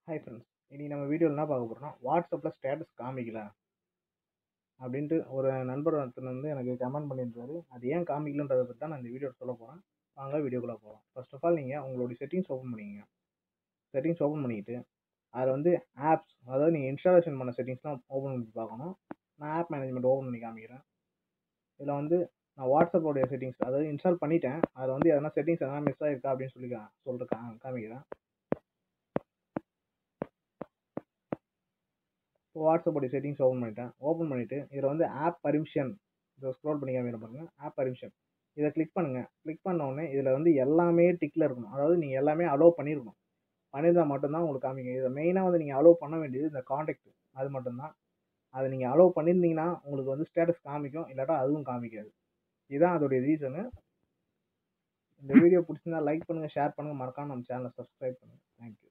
hi friends இன்றைக்கி நம்ம வீடியோவில் என்ன பார்க்க போகிறோம்னா வாட்ஸ்அப்பில் ஸ்டேட்டஸ் காமிக்கல அப்படின்ட்டு ஒரு நண்பர் ஒருத்தர் வந்து எனக்கு கமெண்ட் பண்ணியிருந்தாரு அது ஏன் காமிக்கலன்றதை பற்றி தான் நான் இந்த வீடியோ சொல்ல போகிறேன் வாங்க வீடியோக்குள்ளே போகலாம் ஃபர்ஸ்ட் ஆஃப் ஆல் நீங்கள் உங்களுடைய செட்டிங்ஸ் ஓப்பன் பண்ணிக்கங்க செட்டிங்ஸ் ஓப்பன் பண்ணிக்கிட்டு அதில் வந்து ஆப்ஸ் அதாவது நீங்கள் இன்ஸ்டாலேஷன் பண்ண செட்டிங்ஸ்லாம் ஓப்பன் பண்ணி பார்க்கணும் நான் ஆப் மேனேஜ்மெண்ட் ஓப்பன் பண்ணி காமிக்கிறேன் இதில் வந்து நான் வாட்ஸ்அப்போடைய செட்டிங்ஸ் அதாவது இன்ஸ்டால் பண்ணிட்டேன் அதில் வந்து எதனா செட்டிங்ஸ் எதனா மிஸ் ஆகிருக்கா அப்படின்னு சொல்லி கா- சொல்லிட்டு கா- காமிக்கிறேன் இப்போ வாட்ஸ்அப்போடைய செட்டிங்ஸ் ஓப்பன் பண்ணிட்டேன் ஓப்பன் பண்ணிவிட்டு இதில் வந்து ஆப் பர்மிஷன் இதை ஸ்க்ரோல் பண்ணி காமிக்கிற பாருங்க ஆப் பர்மிஷன் இதை கிளிக் பண்ணுங்கள் கிளிக் பண்ண உடனே இதில் வந்து எல்லாமே டிக்கில் இருக்கணும் அதாவது நீங்கள் எல்லாமே அலோவ் பண்ணியிருக்கணும் பண்ணியிருந்தால் மட்டும்தான் உங்களுக்கு காமிக்கும் இதை மெயினாக வந்து நீங்கள் அலோவ் பண்ண வேண்டியது இந்த காண்டாக்ட் அது மட்டும்தான் அதை நீங்கள் அலோவ் பண்ணியிருந்தீங்கன்னா உங்களுக்கு வந்து ஸ்டேட்டஸ் காமிக்கும் இல்லாட்டா அதுவும் காமிக்காது இதுதான் அதோடைய ரீசனு இந்த வீடியோ பிடிச்சிருந்தா லைக் பண்ணுங்கள் ஷேர் பண்ணுங்கள் மறக்காம நம்ம சேனலை சப்ஸ்கிரைப் பண்ணுங்கள் தேங்க்யூ